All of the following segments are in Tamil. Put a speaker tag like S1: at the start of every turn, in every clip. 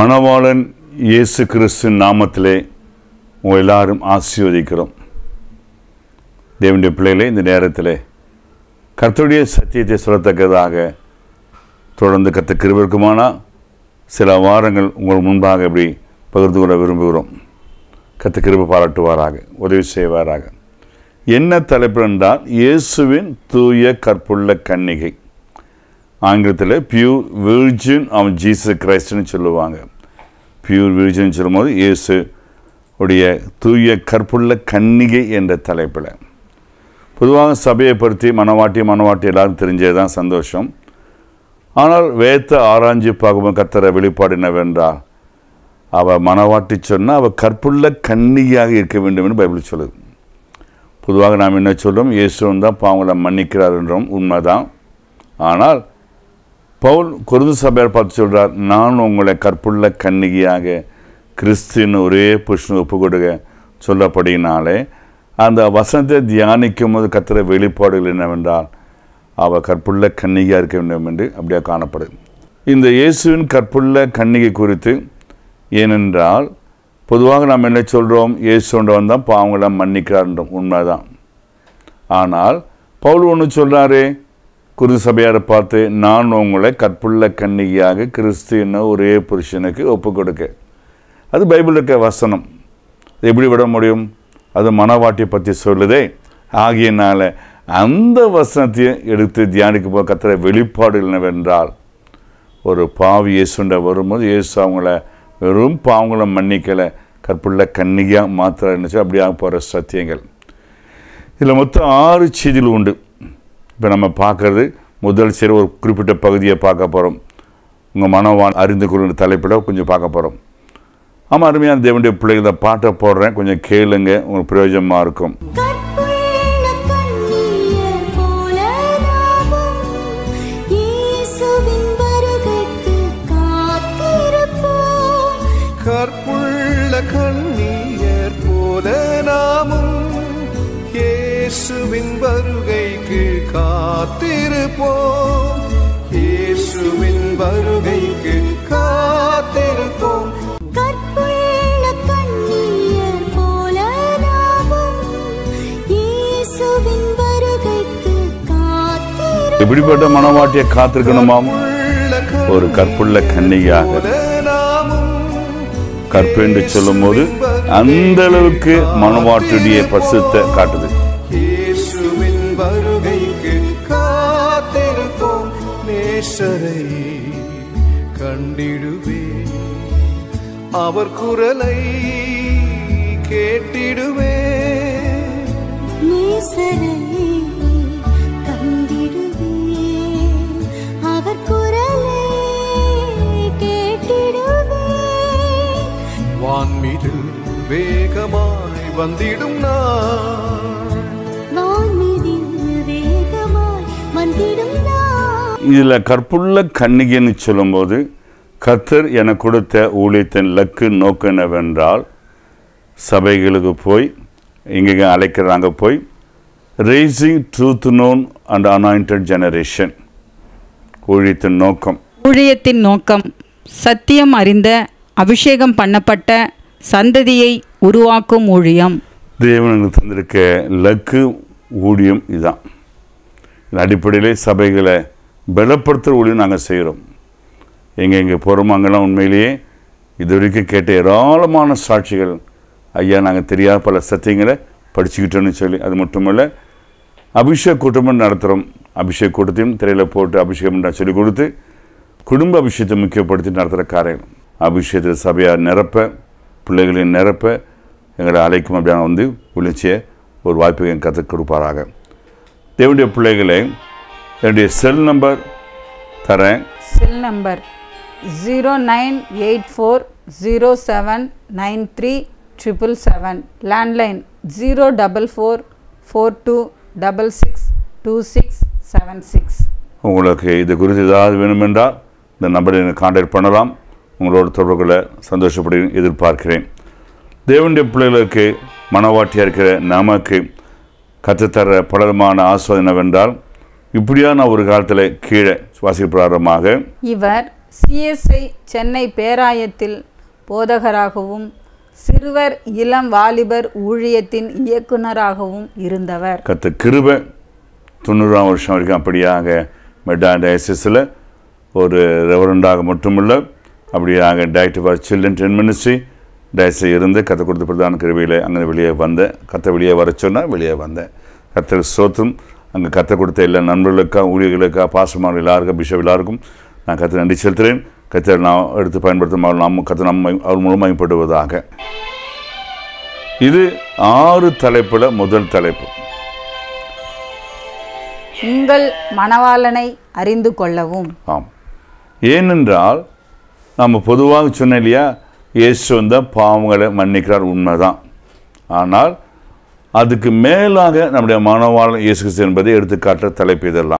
S1: மணவாளன் இயேசு கிறிஸ்து நாமத்திலே உங்கள் எல்லாரும் ஆசீர்வதிக்கிறோம் தேவனுடைய பிள்ளைகளே இந்த நேரத்தில் கர்த்தருடைய சத்தியத்தை சொல்லத்தக்கதாக தொடர்ந்து கத்த கிருவிற்குமானா சில வாரங்கள் உங்கள் முன்பாக இப்படி பகிர்ந்து கொள்ள விரும்புகிறோம் கத்த கிருப பாராட்டுவாராக உதவி செய்வாராக என்ன தலைப்பு என்றால் இயேசுவின் தூய கற்புள்ள கன்னிகை ஆங்கிலத்தில் பியூர் விர்ஜின் ஆஃப் ஜீசஸ் கிரைஸ்ட்னு சொல்லுவாங்க பியூர் விர்ஜின் சொல்லும்போது இயேசு உடைய தூய கற்புள்ள கன்னிகை என்ற தலைப்பில் பொதுவாக சபையை பற்றி மனவாட்டி மனவாட்டி எல்லாரும் தெரிஞ்சது தான் சந்தோஷம் ஆனால் வேத்த ஆராய்ச்சி பார்க்கும்போது கத்தர வெளிப்பாடு என்னவென்றால் அவள் மனவாட்டி சொன்னால் அவள் கற்புள்ள கன்னிகையாக இருக்க வேண்டும் என்று பைபிள் சொல்லுது பொதுவாக நாம் என்ன சொல்கிறோம் இயேசுவன் தான் பாவங்களை மன்னிக்கிறார் என்றும் உண்மைதான் ஆனால் பவுல் குருது சபையார் பார்த்து சொல்கிறார் நான் உங்களை கற்புள்ள கன்னிகையாக கிறிஸ்தின் ஒரே புஷ்ணு ஒப்பு கொடுக்க சொல்லப்படினாலே அந்த வசனத்தை தியானிக்கும் போது கத்துற வெளிப்பாடுகள் என்னவென்றால் அவள் கற்புள்ள கன்னிகையாக இருக்க வேண்டும் என்று அப்படியே காணப்படுது இந்த இயேசுவின் கற்புள்ள கன்னிகை குறித்து ஏனென்றால் பொதுவாக நாம் என்ன சொல்கிறோம் இயேசுன்றவன் தான் பாவங்களை மன்னிக்கிறார்ன்றோம் உண்மைதான் ஆனால் பவுல் ஒன்று சொல்கிறாரே குரு சபையாரை பார்த்து நான் உங்களை கற்புள்ள கன்னிகையாக கிறிஸ்து என்ன ஒரே புருஷனுக்கு ஒப்பு கொடுக்க அது பைபிள் இருக்க வசனம் அது எப்படி விட முடியும் அது மனவாட்டி பற்றி சொல்லுதே ஆகியனால அந்த வசனத்தையும் எடுத்து தியானிக்க போக கத்துற வெளிப்பாடு என்னவென்றால் ஒரு பாவி இயேசுண்ட வரும்போது இயேசு அவங்கள வெறும் பாவங்களை மன்னிக்கலை கற்புள்ள கன்னிகையாக மாத்திர இருந்துச்சு அப்படியாக போகிற சத்தியங்கள் இதில் மொத்தம் ஆறு செய்திகள் உண்டு இப்போ நம்ம பார்க்குறது முதல் சரி ஒரு குறிப்பிட்ட பகுதியை பார்க்க போகிறோம் உங்கள் மனவான் அறிந்து கொள்ளுன்ற தலைப்பில் கொஞ்சம் பார்க்க போகிறோம் ஆமாம் அருமையான தேவனுடைய பிள்ளைகளை பாட்டை போடுறேன் கொஞ்சம் கேளுங்க உங்களுக்கு பிரயோஜனமாக இருக்கும்
S2: கற்புள்ள கன்னியர் போல நாமும் இயேசுவின் வருகைக்கு காத்திருப்போம்.
S3: கற்புள்ள கண்ணீர் போல நாமும் இயேசுவின் வருகைக்கு காத்திருப்போம் இயேசுவின் வருகைக்கு காத்திருப்போம்
S2: கற்புள்ள கன்னியர் போல நாமும் இயேசுவின் வருகைக்கு காத்திருப்போம்.
S1: எப்படிப்பட்ட மனவாட்டியை காத்திருக்கணுமாம் ஒரு கற்புள்ள கன்னிகையாக
S3: போல நாமும்
S1: கற்பு என்று சொல்லும்போது அந்த அளவுக்கு மனவாட்டுடைய பரிசுத்தை காட்டுது
S3: இயேசுவின் வருகைக்கு காத்திருப்போம் நேசரை கண்டிடுவே அவர் குரலை கேட்டிடுவே
S2: நேசரை கண்டிடுவேன். அவர் குரலை கேட்டிடுவேன்.
S3: வான்மீதில் வேகமாய் வந்திடும் நான்
S2: வான்மீதில் வேகமாய் வந்திடும் நாள்.
S1: இதில் கற்புள்ள கன்னிகைன்னு சொல்லும்போது கர்த்தர் எனக்கு கொடுத்த ஊழியத்தின் லக்கு நோக்கம் என்னவென்றால் சபைகளுக்கு போய் எங்கெங்க அழைக்கிறாங்க போய் raising truth known and anointed generation ஊழியத்தின் நோக்கம்
S4: ஊழியத்தின் நோக்கம் சத்தியம் அறிந்த அபிஷேகம் பண்ணப்பட்ட சந்ததியை உருவாக்கும் ஊழியம்
S1: தேவன் எனக்கு தந்திருக்க லக்கு ஊழியம் இதுதான் இதன் அடிப்படையிலே சபைகளை பலப்படுத்துகிற ஊழியம் நாங்கள் செய்கிறோம் எங்கே எங்கே போகிறோமோ அங்கெல்லாம் உண்மையிலேயே இது வரைக்கும் கேட்ட ஏராளமான சாட்சிகள் ஐயா நாங்கள் தெரியாத பல சத்தியங்களை படிச்சுக்கிட்டோன்னு சொல்லி அது மட்டுமல்ல அபிஷேக் கூட்டமும் நடத்துகிறோம் அபிஷேக் கூட்டத்தையும் திரையில் போட்டு அபிஷேகம் நான் சொல்லிக் கொடுத்து குடும்ப அபிஷேகத்தை முக்கியப்படுத்தி நடத்துகிற காரியம் அபிஷேகத்தில் சபையார் நிரப்ப பிள்ளைகளின் நிரப்ப எங்களை அழைக்கும் அப்படியான வந்து விழிச்சிய ஒரு வாய்ப்பை என் கற்றுக் கொடுப்பாராக தேவனுடைய பிள்ளைகளை என்னுடைய செல் நம்பர் தரேன்
S4: cell number zero nine eight four zero seven nine three triple seven landline zero double four four two double six two six seven six
S1: உங்களுக்கு இது குறித்து ஏதாவது வேணுமென்றால் இந்த நம்பரை எனக்கு கான்டாக்ட் பண்ணலாம் உங்களோட தொடர்புகளை சந்தோஷப்படி எதிர்பார்க்கிறேன் தேவனுடைய பிள்ளைகளுக்கு மனவாட்டியாக இருக்கிற நமக்கு கற்றுத்தர பலவிதமான ஆஸ்வாதம் என்னவென்றால் இப்படியான ஒரு காலத்தில் கீழே சுவாசிக்க பிராரமாக
S4: இவர் சிஎஸ்ஐ சென்னை பேராயத்தில் போதகராகவும் சிறுவர் இளம் வாலிபர் ஊழியத்தின் இயக்குனராகவும் இருந்தவர்
S1: கத்த கிருபை தொண்ணூறாம் வருஷம் வரைக்கும் அப்படியாக மெட்டா டயசிஸில் ஒரு ரெவரண்டாக மட்டுமில்ல அப்படியாக director for children ten ministry டயஸில் இருந்து கத்த கொடுத்த பிரதான கிருபையில் அங்கே வெளியே வந்தேன் கத்த வெளியே வர சொன்னால் வெளியே வந்தேன் கத்தர் சோத்தும் அங்கே கத்த கொடுத்த எல்லா நண்பர்களுக்கா ஊழியர்களுக்கா பாசமான எல்லாருக்கும் பிஷப் எல்லாருக்கும் நான் கத்தை நன்றி செலுத்துகிறேன் கத்தை நான் எடுத்து பயன்படுத்தும் அவர் நாம் கத்தை நம்ம அவர் மூலமாகப்படுவதாக இது ஆறு தலைப்பில் முதல் தலைப்பு
S4: உங்கள் மணவாளனை அறிந்து கொள்ளவும்
S1: ஆம் ஏனென்றால் நம்ம பொதுவாக சொன்னோம் இல்லையா இயேசு வந்த பாவங்களை மன்னிக்கிறார் உண்மைதான் ஆனால் அதுக்கு மேலாக நம்முடைய மனவாளன் இயேசு கிறிஸ்து என்பதை எடுத்துக்காட்டுற தலைப்பு இதெல்லாம்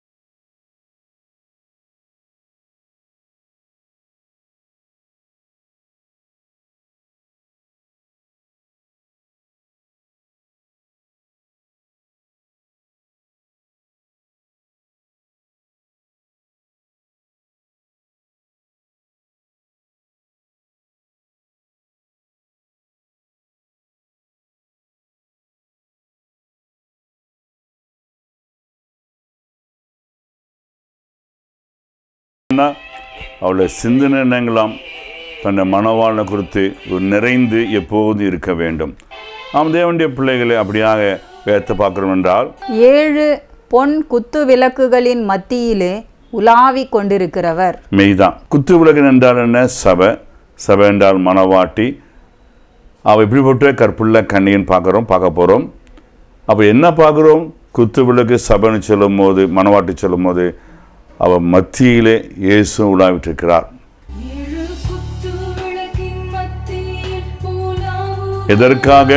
S1: அவளை சிந்தனை எண்ணங்களாம் தன்னை மனவாளனை குறித்து ஒரு நிறைந்து எப்போதும் இருக்க வேண்டும் நாம் தேவனுடைய பிள்ளைகளை அப்படியாக வேத்த பார்க்கிறோம் என்றால்
S4: ஏழு பொன் குத்து விளக்குகளின் மத்தியிலே உலாவிக் கொண்டிருக்கிறவர்
S1: மெய்தான் குத்து விளக்கு என்றால் என்ன சபை சபை என்றால் மனவாட்டி அவள் இப்படிப்பட்ட கற்புள்ள கண்ணின்னு பார்க்குறோம் பார்க்க போகிறோம் அப்போ என்ன பார்க்குறோம் குத்து விளக்கு சபைன்னு சொல்லும் போது மனவாட்டி சொல்லும் போது அவள் மத்தியிலே இயேசு உலாவிட்டிருக்கிறார்
S5: ஏழு குத்து விளக்கின் மத்தியில் உலாவுபவரே,
S1: எதற்காக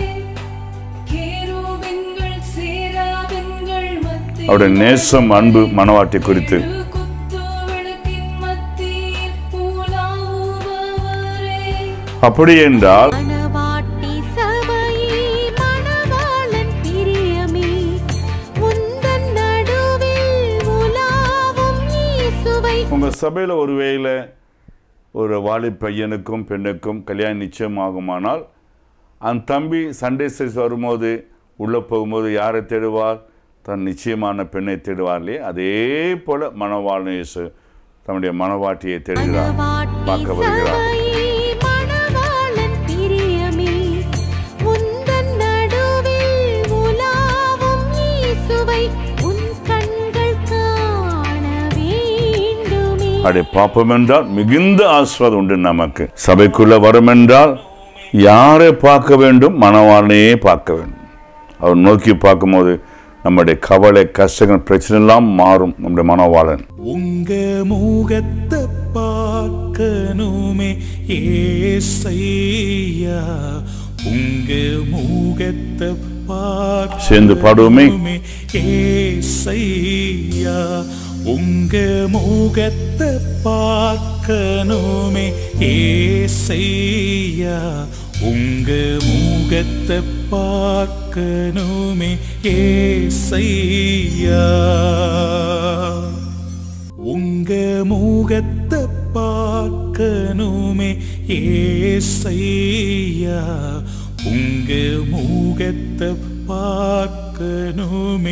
S5: கேருபீன்கள், சேராபீன்கள் மத்தியில்
S1: அவருடைய நேசம் அன்பு மனவாட்டி குறித்து
S5: ஏழு குத்து விளக்கின் மத்தியில் உலாவுபவரே.
S1: அப்படி என்றால்
S2: மணவாட்டி சபையே மணவாளன் பிரியமே முந்தன் நடுவில் உலாவும் இயேசுவை
S1: உங்கள் சபையில் ஒரு வேளை ஒரு வாலி பையனுக்கும் பெண்ணுக்கும் கல்யாணம் நிச்சயமாகுமானால் அந்த தம்பி சண்டே சர்வீஸ் வரும்போது உள்ளே போகும்போது யாரை தேடுவார் தன் நிச்சயமான பெண்ணை தேடுவார் இல்லையே அதே போல மணவாளன் இயேசு தன்னுடைய மணவாட்டியை தேடுகிறார்
S2: மணவாட்டி
S1: பார்க்க வருகிறார்
S2: சபையே மணவாளன் பிரியமே முந்தன் நடுவில் உலாவும் இயேசுவை உன் கண்கள் காண வேண்டுமே
S1: அப்படி பார்ப்போம் என்றால் மிகுந்த ஆஸ்வாதம் உண்டு நமக்கு சபைக்குள்ள வரும் என்றால் யாரை பார்க்க வேண்டும் மணவாளனையே பார்க்க வேண்டும் அவர் நோக்கி பார்க்கும்போது நம்முடைய கவலை கஷ்டங்கள் பிரச்சனை எல்லாம் மாறும் நம்முடைய மனவாளன்
S6: உங்க முகத்தை பார்க்கணுமே ஏசையா உங்க முகத்தை
S1: சேர்ந்து பாடுவோமே?
S6: பார்க்கணுமே ஏசையா உங்க முகத்தை பார்க்கணுமே ஏசையா உங்க முகத்தை பார்க்கணுமே ஏசையா உங்க முகத்தை பார்க்கணுமே ஏசையா உங்க முகத்தை பார்க்கணுமே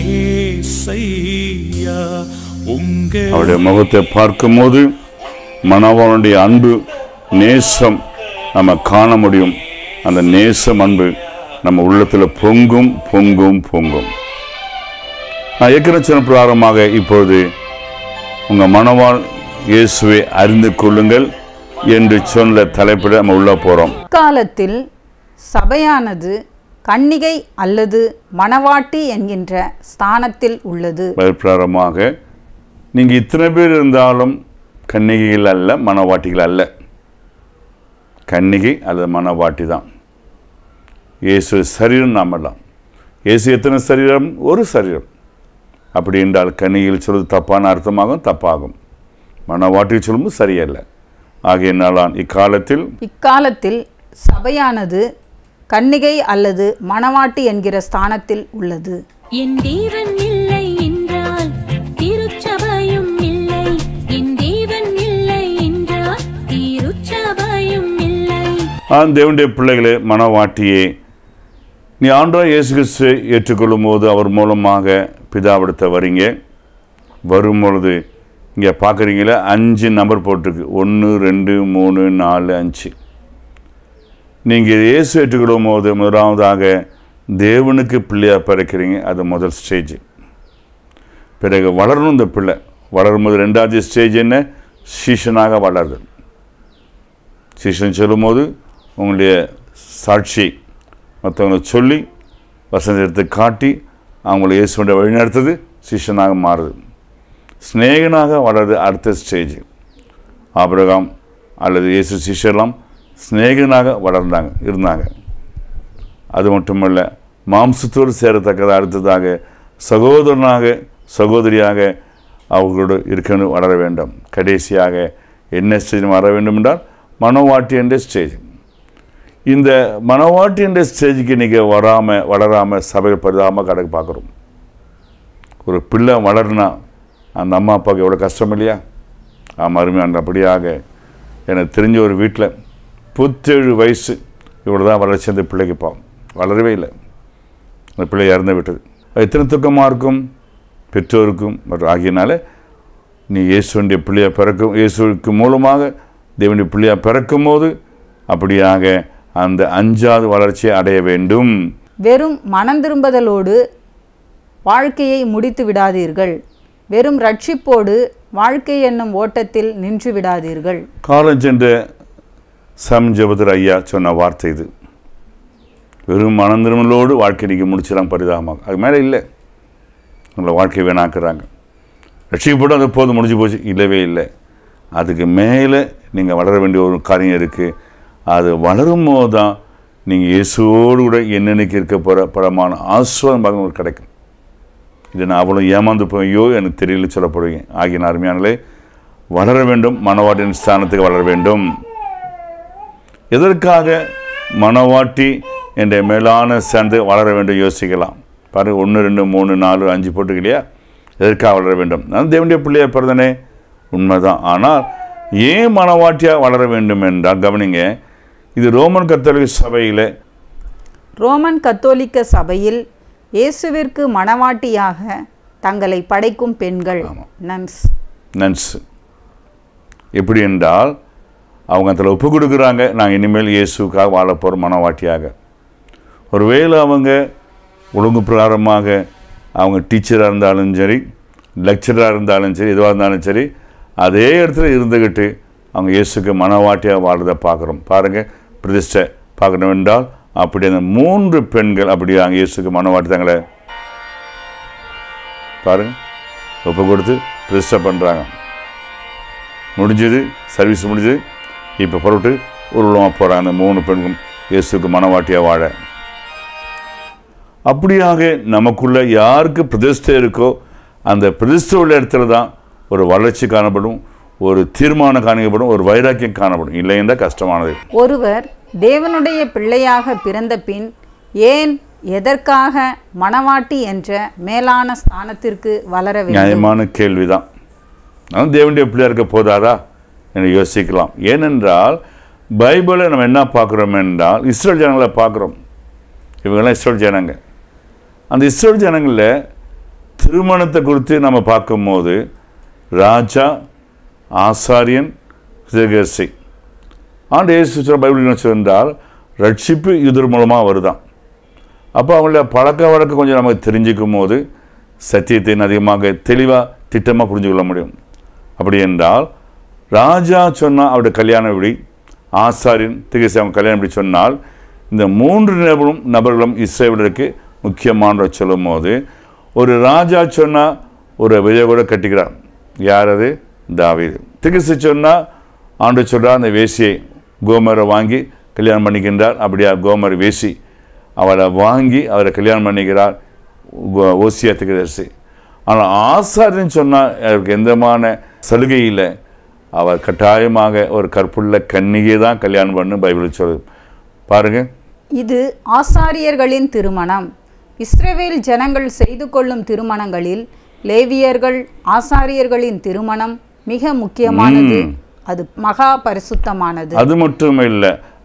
S6: ஏசையா உங்க
S1: அவருடைய முகத்தை பார்க்கும்போது மணவாளனுடைய அன்பு நேசம் நம்ம காண முடியும் அந்த நேசம் அன்பு நம்ம உள்ளத்தில் பொங்கும் பொங்கும் பொங்கும் நான் ஏற்கனவே சொன்ன பிரகாரமாக இப்பொழுது உங்கள் மணவாள் இயேசுவை அறிந்து கொள்ளுங்கள் என்று சொன்ன தலைப்பிட நம்ம உள்ள போகிறோம்
S4: காலத்தில் சபையானது கன்னிகை அல்லது மணவாட்டி என்கின்ற ஸ்தானத்தில் உள்ளது
S1: பிரகாரமாக நீங்கள் இத்தனை பேர் இருந்தாலும் கன்னிகைகள் அல்ல மணவாட்டிகள் அல்ல கன்னிகை அல்லது மணவாட்டி தான் இயேசு சரீரம் நாமெல்லாம் இயேசு எத்தனை சரீரம் ஒரு சரீரம் அப்படி என்றால் கன்னிகையில் சொல்வது தப்பான அர்த்தமாகும் தப்பாகும் மணவாட்டி சொல்லும்போது சரியல்ல ஆகையினாலான் இக்காலத்தில்
S4: இக்காலத்தில் சபையானது கன்னிகை அல்லது மணவாட்டி என்கிற ஸ்தானத்தில் உள்ளது
S2: என் தேவன் இல்லை என்றால் திருச்சபையும் இல்லை என் தேவன்
S1: ஆ தேவனுடைய பிள்ளைகளே மனவாட்டியே நீ ஆண்டவர் இயேசு கிறிஸ்துவை ஏற்றுக்கொள்ளும் போது அவர் மூலமாக பிதாவிடத்தை வரீங்க வரும் பொழுது இங்கே பார்க்குறீங்களே அஞ்சு நம்பர் போட்டிருக்கு ஒன்று ரெண்டு மூணு நாலு அஞ்சு நீங்கள் இயேசு ஏற்றுக்கொள்ளும் போது முதலாவதாக தேவனுக்கு பிள்ளையாக பிறக்கிறீங்க அது முதல் ஸ்டேஜ் பிறகு வளரணும் இந்த பிள்ளை வளரும்போது ரெண்டாவது ஸ்டேஜ் என்ன சீஷனாக வளருது சீஷன் சொல்லும்போது உங்களுடைய சாட்சி மற்றவங்களை சொல்லி வசனத்தை எடுத்து காட்டி அவங்கள இயேசுடைய வழிநடத்துது சீஷனாக மாறுது சிநேகனாக வளருது அடுத்த ஸ்டேஜ் ஆபிரகாம் அல்லது இயேசு சிஷ்யர்லாம் சிநேகனாக வளர்ந்தாங்க இருந்தாங்க அது மட்டுமல்ல மாம்சத்தோடு சேரத்தக்கது அடுத்ததாக சகோதரனாக சகோதரியாக அவர்களோடு இருக்கணும் வளர வேண்டும் கடைசியாக என்ன ஸ்டேஜ் வர வேண்டும் என்றால் மனவாட்டி என்ற ஸ்டேஜ் இந்த மனவாட்டி என்ற ஸ்டேஜுக்கு நீங்கள் வராமல் வளராமல் சபையில் பரிதாமல் கடக்கு பார்க்குறோம் ஒரு பிள்ளை வளர்னா அந்த அம்மா அப்பாவுக்கு எவ்வளோ கஷ்டம் இல்லையா ஆமாம் அருமையான அப்படியாக எனக்கு தெரிஞ்ச ஒரு வீட்டில் புத்தேழு வயசு இவ்வளோ தான் வளர்ச்சி அந்த பிள்ளைக்கு பாவம் வளரவே இல்லை அந்த பிள்ளை இறந்து விட்டது அது எத்தனை துக்கமாக இருக்கும் பெற்றோருக்கும் மற்றும் ஆகியனால நீ இயேசுவனுடைய பிள்ளையை பிறக்கும் இயேசுக்கு மூலமாக தேவனுடைய பிள்ளையை பிறக்கும் போது அப்படியாக அந்த அஞ்சாவது வளர்ச்சியை அடைய வேண்டும்
S4: வெறும் மனம் திரும்புதலோடு வாழ்க்கையை முடித்து விடாதீர்கள் வெறும் ரட்சிப்போடு வாழ்க்கை என்னும் ஓட்டத்தில் நின்று விடாதீர்கள்
S1: காலம் சென்ற சம் ஜபதர் ஐயா சொன்ன வார்த்தை இது வெறும் மனந்திருமலோடு வாழ்க்கை நீங்கள் முடிச்சிடலாம் பரிதாபமாக அது மேலே இல்லை உங்களை வாழ்க்கை வீணாக்குறாங்க ரட்சிக்கப்பட்டு அது போதும் முடிஞ்சு போச்சு இல்லவே இல்லை அதுக்கு மேலே நீங்கள் வளர வேண்டிய ஒரு காரியம் இருக்குது அது வளரும் போது தான் நீங்கள் இயேசுவோடு கூட என்னென்னைக்கு இருக்க போகிற பரமான ஆஸ்வாதம் உங்களுக்கு கிடைக்கும் இது நான் அவ்வளோ ஏமாந்து போய் ஐயோ எனக்கு தெரியல சொல்லப்படுவீங்க ஆகிய அருமையானலே வளர வேண்டும் மனவாட்டின் ஸ்தானத்துக்கு வளர வேண்டும் எதற்காக மனவாட்டி என்ற மேலான சேர்ந்து வளர வேண்டும் யோசிக்கலாம் பாருங்க ஒன்று ரெண்டு மூணு நாலு அஞ்சு போட்டுக்கு இல்லையா எதற்காக வளர வேண்டும் நான் தேவனுடைய பிள்ளையை பிறந்தனே உண்மைதான் ஆனால் ஏன் மனவாட்டியாக வளர வேண்டும் என்றால் கவனிங்க இது ரோமன் கத்தோலிக்க சபையில்
S4: ரோமன் கத்தோலிக்க சபையில் இயேசுவிற்கு மணவாட்டியாக தங்களை படைக்கும் பெண்கள் நன்ஸ்
S1: நன்ஸ் எப்படி என்றால் அவங்க அதில் ஒப்பு கொடுக்குறாங்க நாங்கள் இனிமேல் இயேசுக்காக வாழ போகிறோம் மனவாட்டியாக ஒருவேளை அவங்க ஒழுங்கு பிரகாரமாக அவங்க டீச்சராக இருந்தாலும் சரி லெக்சராக இருந்தாலும் சரி எதுவாக இருந்தாலும் சரி அதே இடத்துல இருந்துக்கிட்டு அவங்க இயேசுக்கு மனவாட்டியாக வாழ்றதை பார்க்குறோம் பாருங்கள் பிரதிஷ்டை பார்க்கணும் என்றால் அப்படி அந்த மூன்று பெண்கள் அப்படி அங்கே இயேசுக்கு மனவாட்டி தங்களை பாருங்க ஒப்பு கொடுத்து பிரதிஷ்டை பண்ணுறாங்க முடிஞ்சது சர்வீஸ் முடிஞ்சது இப்போ புறப்பட்டு உருவமாக போகிறாங்க அந்த மூணு பெண்களும் இயேசுக்கு மனவாட்டியாக வாழ அப்படியாக நமக்குள்ள யாருக்கு பிரதிஷ்டை இருக்கோ அந்த பிரதிஷ்டை உள்ள இடத்துல தான் ஒரு வளர்ச்சி காணப்படும் ஒரு தீர்மானம் காணப்படும் ஒரு வைராக்கியம் காணப்படும் இல்லை என்றால் கஷ்டமானது
S4: ஒருவர் தேவனுடைய பிள்ளையாக பிறந்த பின் ஏன் எதற்காக மணவாட்டி என்ற மேலான ஸ்தானத்திற்கு வளர வேண்டும்
S1: நியாயமான கேள்விதான் நான் தேவனுடைய பிள்ளையா இருக்க போதாதா என்று யோசிக்கலாம் ஏனென்றால் பைபிளை நம்ம என்ன பார்க்குறோம் என்றால் இஸ்ரேல் ஜனங்களை பார்க்குறோம் இவங்கெல்லாம் இஸ்ரேல் ஜனங்க அந்த இஸ்ரேல் ஜனங்களில் திருமணத்தை குறித்து நம்ம பார்க்கும்போது ராஜா ஆசாரியன் சிதகசி ஆண்டு இயேசு சொல்ற பைபிள் என்ன சொல்றால் ரட்சிப்பு இதர் மூலமாக வருதான் அப்போ அவங்கள பழக்க வழக்கம் கொஞ்சம் நமக்கு தெரிஞ்சுக்கும் போது சத்தியத்தை அதிகமாக தெளிவாக திட்டமாக புரிஞ்சு கொள்ள முடியும் அப்படி என்றால் ராஜா சொன்னால் அவருடைய கல்யாண விடி ஆசாரியன் திகசி அவங்க கல்யாணம் இப்படி சொன்னால் இந்த மூன்று நபரும் நபர்களும் இஸ்ரேலருக்கு முக்கியமானவர் சொல்லும் போது ஒரு ராஜா சொன்னால் ஒரு விஜய கூட கட்டிக்கிறார் யார் அது தாவீது திகசி சொன்னால் ஆண்டு சொல்கிறார் அந்த வேசியை கோமரை வாங்கி கல்யாணம் பண்ணிக்கின்றார் அப்படியா கோமர் வேசி அவளை வாங்கி அவரை கல்யாணம் பண்ணிக்கிறார் ஓ- ஓசியா திகதரிசி ஆனால் ஆசாரியன் சொன்னால் அவருக்கு எந்தமான சலுகை இல்லை அவர் கட்டாயமாக ஒரு கற்புள்ள கன்னிகை தான் கல்யாணம் பண்ணு பைபிள் சொல்லுது பாருங்க
S4: இது ஆசாரியர்களின் திருமணம் இஸ்ரவேல் ஜனங்கள் செய்து கொள்ளும் திருமணங்களில் லேவியர்கள் ஆசாரியர்களின் திருமணம் மிக முக்கியமானது அது மகா பரிசுத்தமானது
S1: அது மட்டும் இல்லை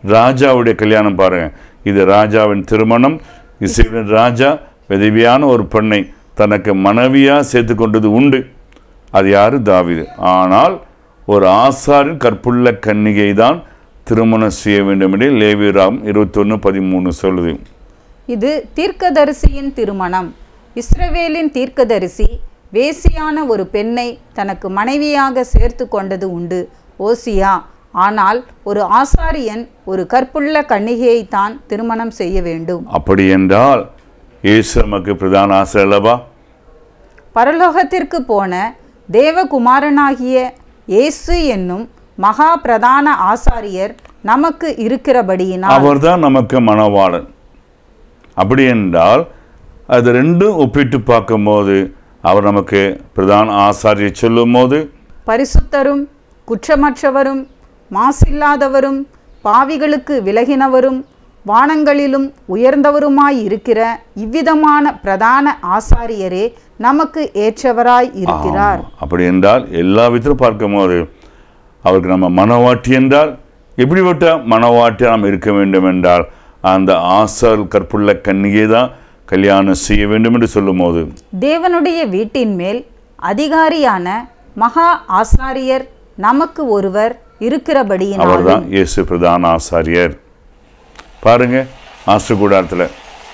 S1: ராஜாவுடைய கல்யாணம் பாருங்க இது ராஜாவின் திருமணம் இஸ்ரேலின் ராஜா விதவியான ஒரு பெண்ணை தனக்கு மனைவியா சேர்த்து கொண்டது உண்டு அது யாரு தாவீது ஆனால் ஒரு ஆசாரின் கற்புள்ள கன்னிகை தான் திருமணம் செய்ய வேண்டும் என்று லேவிராம் இருபத்தொன்று பதிமூணு சொல்லுது
S4: இது தீர்க்கதரிசியின் திருமணம் இஸ்ரவேலின் தீர்க்கதரிசி வேசியான ஒரு பெண்ணை தனக்கு மனைவியாக சேர்த்து கொண்டது உண்டு ஓசியா ஆனால் ஒரு ஆசாரியன் ஒரு கற்புள்ள கன்னிகையைத்தான் திருமணம் செய்ய வேண்டும்
S1: அப்படி என்றால் இயேசு நமக்கு பிரதான ஆசை அல்லவா
S4: பரலோகத்திற்கு போன தேவகுமாரனாகிய இயேசு என்னும் மகா பிரதான ஆசாரியர் நமக்கு இருக்கிறபடியினால்
S1: அவர்தான் நமக்கு மணவாளன் அப்படி என்றால் அது ரெண்டும் ஒப்பிட்டு பார்க்கும்போது அவர் நமக்கு பிரதான ஆசாரியை சொல்லும் போது
S4: பரிசுத்தரும் குற்றமற்றவரும் மாசில்லாதவரும் பாவிகளுக்கு விலகினவரும் வானங்களிலும் உயர்ந்தவருமாய் இருக்கிற இவ்விதமான பிரதான ஆசாரியரே நமக்கு ஏற்றவராய் இருக்கிறார்
S1: ஆமா. அப்படி என்றால் எல்லா விதத்திலும் பார்க்கும்போது அவருக்கு நம்ம மனவாட்டி என்றால் எப்படிப்பட்ட மனவாட்டி நாம் இருக்க வேண்டும் என்றால் அந்த ஆசார் கற்புள்ள கன்னிகை தான் கல்யாணம் செய்ய வேண்டும் என்று சொல்லும்போது
S4: தேவனுடைய வீட்டின் மேல் அதிகாரியான மகா ஆசாரியர் நமக்கு ஒருவர் இருக்கிறபடியினால்
S1: அவர்தான் இயேசு பிரதான ஆசாரியர் பாருங்க ஆசு கூடாரத்தில்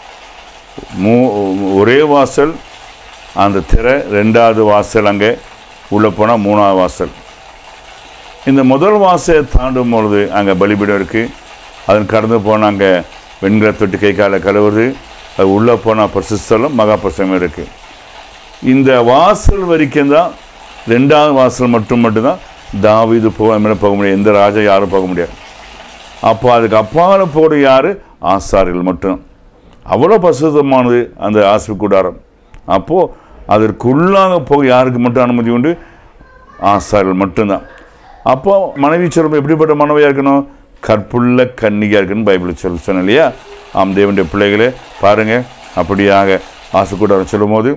S1: மூ ஒரே வாசல் அந்த திரை ரெண்டாவது வாசல் அங்கே உள்ளே போனால் மூணாவது வாசல் இந்த முதல் வாசலை தாண்டும் பொழுது அங்கே பலிபீடம் இருக்குது அதன் கடந்து போனால் அங்கே வெண்கல தொட்டி கை காலை கழுவுறது அது உள்ளே போனால் பிரசிஸ்தலம் மகா பிரசங்கம் இருக்குது இந்த வாசல் வரைக்கும் தான் ரெண்டாவது வாசல் மட்டும் மட்டும்தான் தாவீது போக மேலே போக முடியாது எந்த ராஜா யாரும் போக முடியாது அப்போ அதுக்கு அப்பால போட யார் ஆசாரிகள் மட்டும் அவ்வளோ பசுத்தமானது அந்த ஆசிரியர் கூடாரம் அப்போது அதற்குள்ளாக போக யாருக்கு மட்டும் அனுமதி உண்டு ஆசாரிகள் மட்டும்தான் அப்போ மனைவி சொல்லும் எப்படிப்பட்ட மனைவியாக இருக்கணும் கற்புள்ள கன்னிகையாக இருக்கணும் பைபிள் சொல்ல சொன்னேன் இல்லையா ஆம் தேவனுடைய பிள்ளைகளே பாருங்கள் அப்படியாக ஆசை கூடாரம் சொல்லும்போது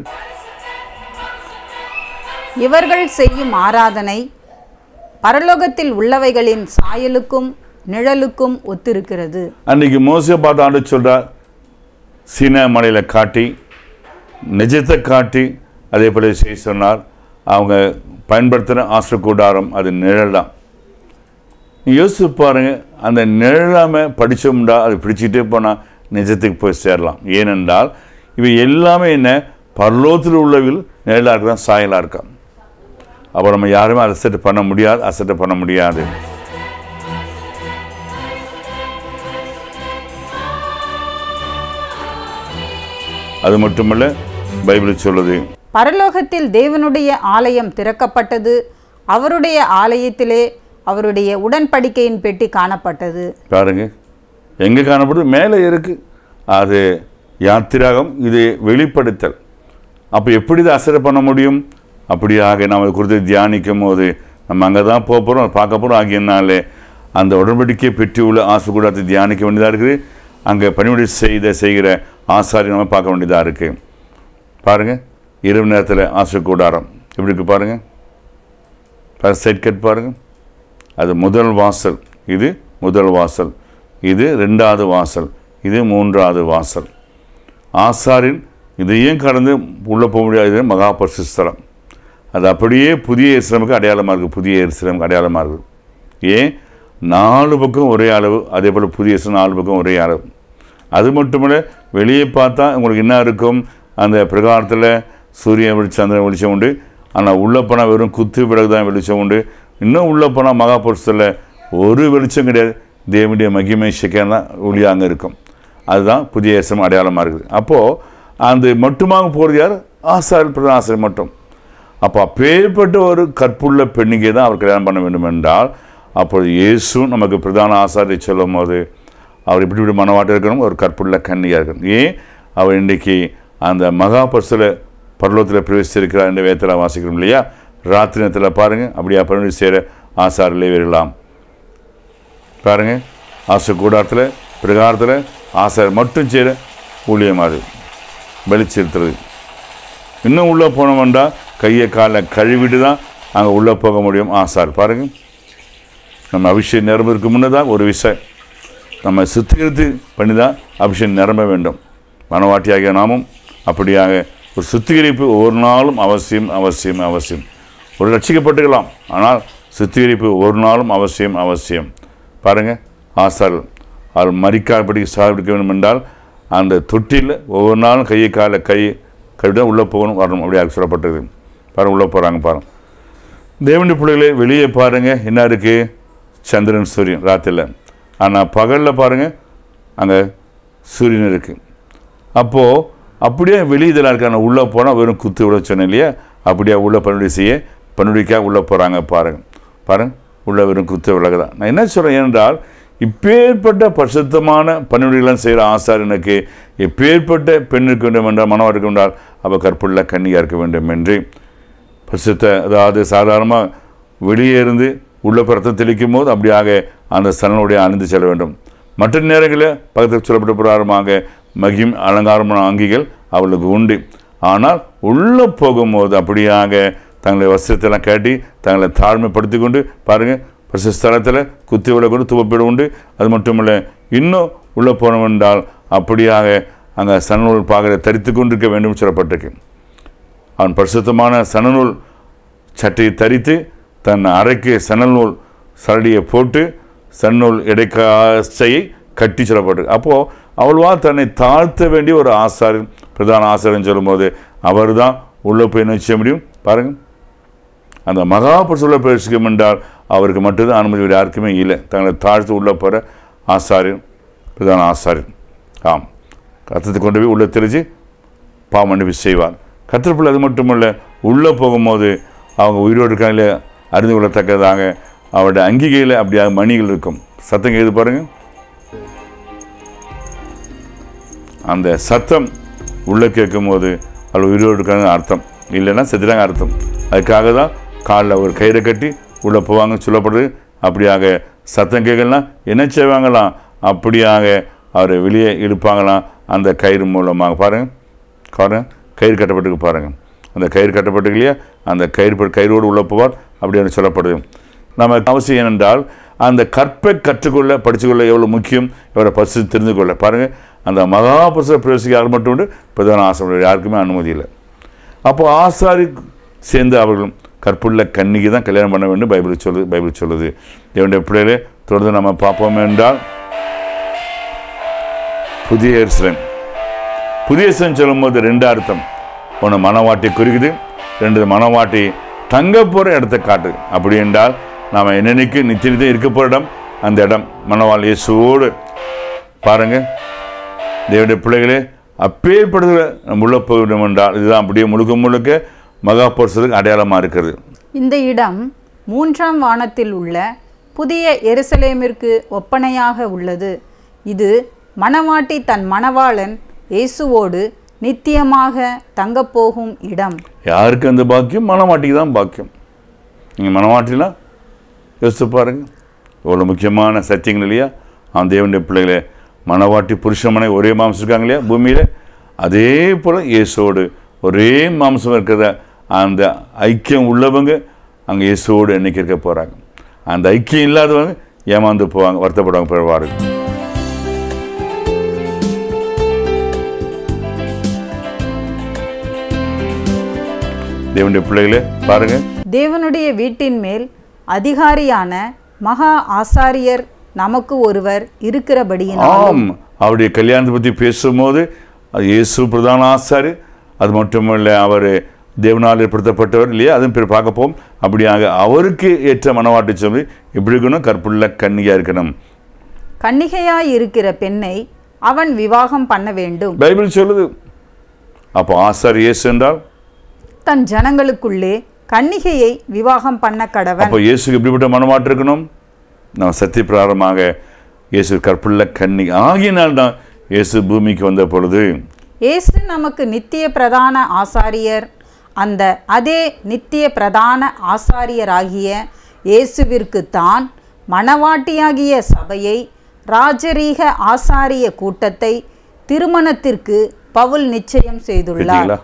S4: இவர்கள் செய்யும் ஆராதனை பரலோகத்தில் உள்ளவைகளின் சாயலுக்கும் நிழலுக்கும் ஒத்திருக்கிறது
S1: அன்னைக்கு மோசை பார்த்து ஆண்டு சொல்கிறார் சீனா மலையில் காட்டி நிஜத்தை காட்டி அதே போல செய்ய சொன்னார் அவங்க பயன்படுத்தின ஆசை கூடாரம் அது நிழல் தான் யோசிச்சு பாருங்க அந்த நிழலாமல் படித்தோம்டா அது பிடிச்சிட்டே போனால் நிஜத்துக்கு போய் சேரலாம் ஏனென்றால் இவை எல்லாமே என்ன பரலோகத்தில் உள்ளவில் நிழலாக இருக்கான் சாயலாக இருக்கான் அப்போ நம்ம யாருமே அசெட் பண்ண முடியாது அசெட் பண்ண முடியாது அது மட்டுமல்ல பைபிள் சொல்லுது
S4: பரலோகத்தில் தேவனுடைய ஆலயம் திறக்கப்பட்டது அவருடைய ஆலயத்திலே அவருடைய உடன்படிக்கையின் பெட்டி காணப்பட்டது
S1: பாருங்க எங்கே காணப்படுது மேலே இருக்கு அது யாத்திராகம் இது வெளிப்படுத்தல் அப்போ எப்படி இதை அசரை பண்ண முடியும் அப்படியாக நாம் அதை குறித்து தியானிக்கும் போது நம்ம அங்கே தான் போக போகிறோம் பார்க்க போகிறோம் ஆகியனாலே அந்த உடன்படிக்கை பெற்றி உள்ள ஆசை கூடாரத்தை தியானிக்க வேண்டியதாக இருக்குது அங்கே பணிவிடை செய்த செய்கிற ஆசாரி நம்ம பார்க்க வேண்டியதாக இருக்குது பாருங்கள் இரவு நேரத்தில் ஆசை கூடாரம் எப்படி இருக்கு பாருங்கள் சைட் கட் பாருங்கள் அது முதல் வாசல் இது முதல் வாசல் இது ரெண்டாவது வாசல் இது மூன்றாவது வாசல் ஆசாரின் இதையும் கடந்து உள்ளே போக முடியாது மகா பரிசுஸ்தலம் அது அப்படியே புதிய எருசலேமுக்கு அடையாளமாக இருக்குது புதிய எருசலேமுக்கு அடையாளமாக இருக்குது ஏன் நாலு பக்கம் ஒரே அளவு அதே போல் புதிய எருசலேம் நாலு பக்கம் ஒரே அளவு அது மட்டுமல்ல வெளியே பார்த்தா உங்களுக்கு என்ன இருக்கும் அந்த பிரகாரத்தில் சூரியன் வெளிச்சம் சந்திரன் வெளிச்சம் உண்டு ஆனால் உள்ளே போனால் வெறும் குத்து விளக்கு தான் வெளிச்சம் உண்டு இன்னும் உள்ளே போனால் மகாபுருஷத்தில் ஒரு வெளிச்சம் கிடையாது தேவனுடைய மகிமை சிக்கன் தான் ஒளியாக அங்கே இருக்கும் அதுதான் புதிய எருசலேம் அடையாளமாக இருக்குது அப்போது அந்த மட்டுமாக போகிறது யார் ஆசாரியர் பிரதான ஆசிரியர் மட்டும் அப்போ அப்பேற்பட்ட ஒரு கற்புள்ள பெண்ணிகை தான் அவர் கல்யாணம் பண்ண வேண்டும் என்றால் அப்பொழுது இயேசு நமக்கு பிரதான ஆசாரியை சொல்லும் போது அவர் இப்படி இப்படி மனவாட்டம் இருக்கணும் ஒரு கற்புள்ள கன்னியாக இருக்கணும் ஏன் அவர் இன்றைக்கி அந்த மகாபரிசில் பரலோகத்தில் பிரவேசித்திருக்கிறார் என்ற வேத்தில் வாசிக்கிறோம் இல்லையா ராத்திரி நேரத்தில் பாருங்கள் அப்படியே பணிவிடை செய்கிற ஆசாரிலே வரலாம் பாருங்கள் ஆசை கூடாரத்தில் பிரகாரத்தில் ஆசார் மட்டும் செய்கிற ஊழியம் அது வெளிச்சிருத்துறது இன்னும் உள்ளே போனோம்டா கையை காலை கழுவிட்டு தான் அங்கே உள்ளே போக முடியும் ஆசார் பாருங்கள் நம்ம அபிஷேக நேரம் இருக்கு முன்னதாக ஒரு விசை நம்ம சுத்திகரித்து பண்ணி தான் அபிஷேகம் நிரம்ப வேண்டும் மனவாட்டியாகிய நாமும் அப்படியாக ஒரு சுத்திகரிப்பு ஒவ்வொரு நாளும் அவசியம் அவசியம் அவசியம் ஒரு ரட்சிக்கப்பட்டுக்கலாம் ஆனால் சுத்திகரிப்பு ஒரு நாளும் அவசியம் அவசியம் பாருங்கள் ஆசால் அவர் மறிக்காதபடி சாப்பிடிக்க வேண்டும் என்றால் அந்த தொட்டியில் ஒவ்வொரு நாளும் கையை காலை கை கழுவிதான் உள்ளே போகணும் வரணும் அப்படி சொல்லப்பட்டது பாருங்க உள்ளே போகிறாங்க பாருங்க தேவனுடைய பிள்ளைகளே வெளியே பாருங்கள் என்ன இருக்குது சந்திரன் சூரியன் ராத்திரியில் ஆனால் பகலில் பாருங்கள் அங்கே சூரியன் இருக்குது அப்போது அப்படியே வெளியதில் இருக்கான உள்ளே போனால் வெறும் குத்து விட சொன்னேன் இல்லையா அப்படியே உள்ளே பன்னுடி செய்ய பன்னுடிக்காக உள்ளே போகிறாங்க பாருங்கள் பாருங்கள் உள்ளே வெறும் குத்து விலகு தான் நான் என்ன சொல்கிறேன் என்றால் இப்பேற்பட்ட பரிசுத்தமான பன்னுடிகளும் செய்கிற ஆசாரியனுக்கு எப்பேற்பட்ட பெண் இருக்க வேண்டும் என்றால் மனம் இருக்க வேண்டால் அவள் கற்புள்ள கன்னியாக இருக்க வேண்டும் என்று பரிசுத்த அதாவது சாதாரணமாக வெளியே இருந்து உள்ள பிரத்தம் தெளிக்கும் போது அப்படியாக அந்த சலனுடைய அணிந்து செல்ல வேண்டும் மற்ற நேரங்களில் பக்கத்தில் சொல்லப்பட்ட பிரகாரமாக மகிம் அலங்காரமான அங்கிகள் அவளுக்கு உண்டு ஆனால் உள்ளே போகும்போது அப்படியாக தங்களை வஸ்திரத்தெல்லாம் காட்டி தங்களை தாழ்மைப்படுத்தி கொண்டு பாருங்கள் பரிசு ஸ்தலத்தில் குத்தி விட கொண்டு துவப்பீடு உண்டு அது மட்டும் இல்லை இன்னும் உள்ளே போனோம் என்றால் அப்படியாக அங்கே சன்னூல் பாகரை தரித்து கொண்டிருக்க வேண்டும் சொல்லப்பட்டிருக்கு அவன் பரிசுத்தமான சணநூல் சட்டையை தரித்து தன் அறைக்கு சணல் நூல் சரடியை போட்டு சன்னூல் இடைக்காசையை கட்டி சொல்லப்பட்டு அப்போது அவ்வளவா தன்னை தாழ்த்த வேண்டிய ஒரு ஆசாரியன் பிரதான ஆசாரியன் சொல்லும்போது அவர் தான் உள்ளே போய் என்ன செய்ய முடியும் பாருங்கள் அந்த மகா புருஷுள்ள பிரவேசிக்கும் என்றால் அவருக்கு மட்டும்தான் அனுமதி வேறு யாருக்குமே இல்லை தங்களை தாழ்த்து உள்ளே போகிற ஆசாரியன் பிரதான ஆசாரியன் ஆம் கத்தத்தை கொண்டு போய் உள்ளே தெளிச்சு பாவமன்னிப்பு செய்வார் கத்திரப்பிள்ளை அது மட்டுமல்ல உள்ளே போகும்போது அவங்க உயிரோடு இருக்காங்களே அறிந்து கொள்ளத்தக்கதாக அவருடைய அங்கிகையில் அப்படியாக மணிகள் இருக்கும் சத்தம் கேது பாருங்க அந்த சத்தம் உள்ளே கேட்கும்போது அவள் உயிரோடு இருக்காங்க அர்த்தம் இல்லைன்னா செத்துட்டாங்க அர்த்தம் அதுக்காக தான் காலில் ஒரு கயிறை கட்டி உள்ளே போவாங்கன்னு சொல்லப்படுது அப்படியாக சத்தம் கேட்கலாம் என்ன செய்வாங்களாம் அப்படியாக அவரை வெளியே இழுப்பாங்களாம் அந்த கயிறு மூலமாக பாருங்கள் பாருங்க கயிறு கட்டப்பட்டுக்கு பாருங்கள் அந்த கயிறு கட்டப்பட்டுக்கு இல்லையா அந்த கயிறு ப- கயிறோடு உள்ள போவார் அப்படின்னு சொல்லப்படுது நம்ம அவசியம் ஏனென்றால் அந்த கற்பை கற்றுக்கொள்ள படித்துக்கொள்ள எவ்வளோ முக்கியம் இவரை பசு தெரிந்து கொள்ள பாருங்கள் அந்த மகா புருஷ பிரவேசிக்க யார் மட்டும் உண்டு பிரதான ஆசிரியர் யாருக்குமே அனுமதி இல்லை அப்போ ஆசாரி சேர்ந்து அவர்களும் கற்புள்ள கன்னிக்கு தான் கல்யாணம் பண்ண வேண்டும் பைபிள் சொல்லுது பைபிள் சொல்லுது தேவனுடைய பிள்ளைகளே தொடர்ந்து நம்ம பார்ப்போம் என்றால் புதிய எருசலேம் புதிய எருசலேம் சொல்லும்போது ரெண்டு அர்த்தம் ஒன்று மனவாட்டி குறிக்குது ரெண்டு மனவாட்டி தங்க போகிற இடத்த காட்டுது அப்படி என்றால் நாம் என்னென்னைக்கு நித்தியத்தை இருக்க போகிற இடம் அந்த இடம் மனவாள் இயேசுவோடு பாருங்க தேவனுடைய பிள்ளைகளே அப்பேற்படுகிற நம்ம உள்ள போக வேண்டும் என்றால் இதுதான் அப்படியே முழுக்க முழுக்க மகா பொருசத்துக்கு அடையாளமாக இருக்கிறது
S4: இந்த இடம் மூன்றாம் வானத்தில் உள்ள புதிய எருசலேமிற்கு ஒப்பனையாக உள்ளது இது மணவாட்டி தன் மணவாளன் இயேசுவோடு நித்தியமாக தங்கப்போகும் இடம்
S1: யாருக்கு அந்த பாக்கியம் மனவாட்டிக்கு தான் பாக்கியம் நீங்கள் மனவாட்டிலாம் யோசிச்சு பாருங்க இவ்வளோ முக்கியமான சத்தியங்கள் இல்லையா அவன் தேவனுடைய பிள்ளைகளே மனவாட்டி புருஷமனை ஒரே மாம்சம் இருக்காங்க இல்லையா பூமியில் அதே போல் இயேசுவோடு ஒரே மாம்சம் இருக்கிறத அந்த ஐக்கியம் உள்ளவங்க அங்கே இயேசுவோடு என்னைக்கு இருக்க போகிறாங்க அந்த ஐக்கியம் இல்லாதவங்க ஏமாந்து போவாங்க வருத்தப்படுவாங்க பிறவாரு தேவனுடைய பிள்ளைகளே பாருங்கள்
S4: தேவனுடைய வீட்டின் மேல் அதிகாரியான மகா ஆசாரியர் நமக்கு ஒருவர் இருக்கிறபடியினால்
S1: ஆம் அவருடைய கல்யாணத்தை பற்றி பேசும்போது அது இயேசு பிரதான ஆசாரி அது மட்டுமல்ல அவர் தேவனால் ஏற்படுத்தப்பட்டவர் இல்லையா அதுவும் பேர் பார்க்க போம் அப்படியாக அவருக்கு ஏற்ற மனவாட்டி சொல்லி இப்படி இருக்கணும் கற்புள்ள கன்னியாக இருக்கணும்
S4: கன்னிகையாய் இருக்கிற பெண்ணை அவன் விவாகம் பண்ண வேண்டும்
S1: பைபிள் சொல்லுது அப்போ ஆசாரி இயேசு என்றால்
S4: தன் ஜனங்களுக்குள்ளே கன்னிகையை விவாகம் பண்ண கடவன்
S1: அப்போ இயேசுக்கு எப்படிப்பட்ட மனமாட்டு இருக்கணும் நம்ம சத்திய பிராரமாக இயேசு கற்புள்ள கன்னி ஆகியனால் தான் இயேசு பூமிக்கு வந்த பொழுது
S4: இயேசு நமக்கு நித்திய பிரதான ஆசாரியர் அந்த அதே நித்திய பிரதான ஆசாரியராகிய இயேசுவிற்கு தான் மணவாட்டியாகிய சபையை ராஜரீக ஆசாரிய கூட்டத்தை திருமணத்திற்கு பவுல் நிச்சயம் செய்துள்ளார்
S1: கேட்டீங்களா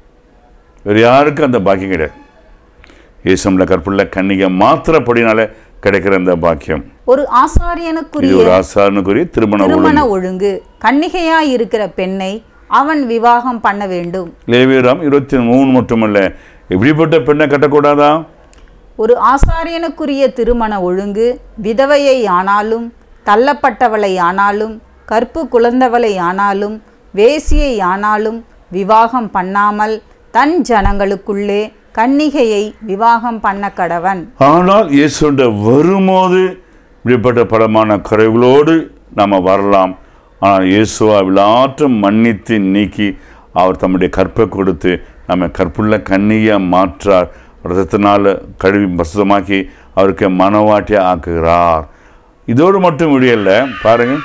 S1: வேறு யாருக்கும் அந்த பாக்கியம் கிடையாது இயேசுமில் கற்புள்ள கன்னிகை மாத்திரப்படினாலே கிடைக்கிற இந்த பாக்கியம்
S4: ஒரு
S1: இது
S4: ஆசாரியனுக்குரிய
S1: ஒரு ஆசாரனுக்குரிய திருமண
S4: திருமண
S1: ஒழுங்கு
S4: ஒழுங்கு கன்னிகையாய் இருக்கிற பெண்ணை அவன் விவாகம் பண்ண வேண்டும்
S1: லேவியராம் இருபத்தி மூணு மட்டுமல்ல எப்படிப்பட்ட பெண்ணை கட்டக்கூடாதா
S4: ஒரு ஆசாரியனுக்குரிய திருமண ஒழுங்கு விதவையை ஆனாலும் தள்ளப்பட்டவளை ஆனாலும் கற்பு குழந்தவளை ஆனாலும் வேசியை ஆனாலும் விவாகம் பண்ணாமல் தன் ஜனங்களுக்குள்ளே கன்னிகையை விவாகம் பண்ண கடவன்
S1: ஆனால் இயேசுண்ட வரும்போது இப்படிப்பட்ட பலமான குறைகளோடு நம்ம வரலாம் ஆனால் இயேசுவா விழாற்றம் மன்னித்து நீக்கி அவர் தம்முடைய கற்பை கொடுத்து நம்ம கற்புள்ள கண்ணியாக மாற்றார் ரத்தத்தினால் கழுவி பிரசுத்தமாக்கி அவருக்கு மனவாட்டியாக ஆக்குகிறார் இதோடு மட்டும் முடியல பாருங்க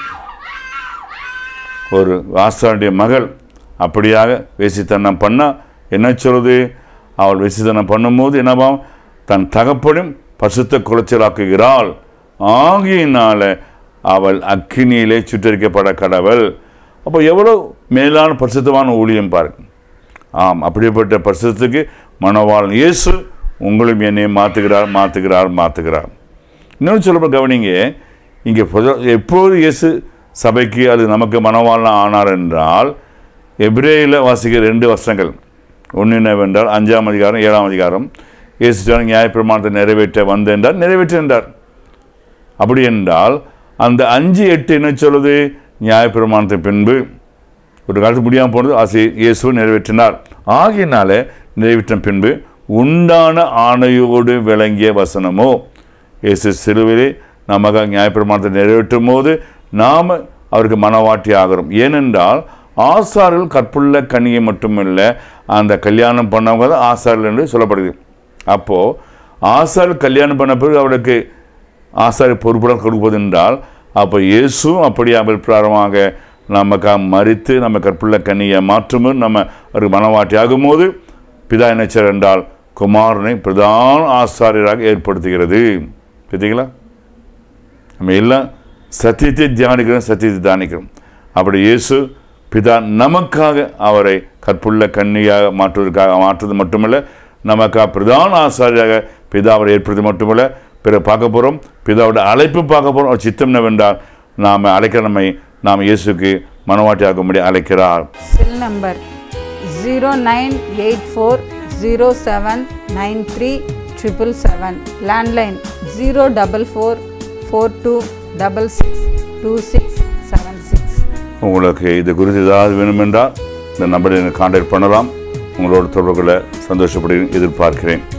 S1: ஒரு ஆசாருடைய மகள் அப்படியாக வேசித்தனம் பண்ணால் என்ன சொல்லுது அவள் வேசித்தனம் பண்ணும்போது என்னவாம் தன் தகப்பனும் பசுத்த குலைச்சலாக்குகிறாள் ஆகியினால அவள் அக்கினியிலே சுட்டரிக்கப்பட கடவுள் அப்போ எவ்வளோ மேலான பரிசுத்தமான ஊழியம் பாருங்க ஆம் அப்படிப்பட்ட பரிசுத்தத்துக்கு மனவாளன் இயேசு உங்களும் என்னை மாற்றுகிறார் மாற்றுகிறார் மாற்றுகிறார் இன்னொன்று சொல்ல கவனிங்க இங்கே புத- எப்போது இயேசு சபைக்கு அது நமக்கு மனவாளன் ஆனார் என்றால் எபிரேயில் வாசிக்கிற ரெண்டு வருஷங்கள் ஒன்று என்னவென்றால் அஞ்சாம் அதிகாரம் ஏழாம் அதிகாரம் இயேசு சொன்ன நியாயப்பிரமாணத்தை நிறைவேற்ற வந்தென்றார் நிறைவேற்றென்றார் அப்படி என்றால் அந்த அஞ்சு எட்டு என்ன சொல்லுது நியாயப்பிரமாணத்தின் பின்பு ஒரு காலத்துக்கு முடியாமல் போனது ஆசை இயேசு நிறைவேற்றினார் ஆகியனால நிறைவேற்ற பின்பு உண்டான ஆணையோடு விளங்கிய வசனமோ இயேசு சிலுவிலே நமக்கு நியாயப்பிரமாணத்தை நிறைவேற்றும் போது நாம் அவருக்கு மனவாட்டி ஆகிறோம் ஏனென்றால் ஆசாரில் கற்புள்ள கனியை மட்டுமில்ல அந்த கல்யாணம் பண்ணவங்க தான் ஆசாரில் என்று சொல்லப்படுது அப்போது ஆசார் கல்யாணம் பண்ண பிறகு அவருக்கு ஆசாரி பொறுப்புடன் கொடுப்பது என்றால் அப்போ இயேசுவும் அப்படி அவர் பிராரமாக நமக்காக மறித்து நம்ம கற்புள்ள கண்ணியை மாற்றும் நம்ம அவருக்கு மனவாட்டி ஆகும்போது பிதா இணைச்சர் என்றால் குமாரனை பிரதான ஆசாரியராக ஏற்படுத்துகிறது பார்த்தீங்களா நம்ம எல்லாம் சத்தியத்தை தியானிக்கிறோம் சத்தியத்தை தியானிக்கிறோம் அப்படி இயேசு பிதா நமக்காக அவரை கற்புள்ள கன்னியாக மாற்றுவதற்காக மாற்றுவது மட்டுமல்ல நமக்காக பிரதான ஆசாரியாக பிதா அவரை ஏற்படுத்தி மட்டுமல்ல பிற பார்க்க போகிறோம் பிதாவோட அழைப்பு பார்க்க போகிறோம் அவர் சித்தம் என்னவென்றால் நாம் அழைக்கிற நம்மை நாம் இயேசுக்கு மனவாட்டி ஆகும்படி அழைக்கிறார்
S4: cell number zero nine eight four zero seven nine three triple seven landline zero double four four two double six two six seven six
S1: உங்களுக்கு இது குறித்து ஏதாவது வேணுமென்றால் இந்த நம்பரை கான்டாக்ட் பண்ணலாம் உங்களோட தொடர்புகளை சந்தோஷப்படி எதிர்பார்க்கிறேன்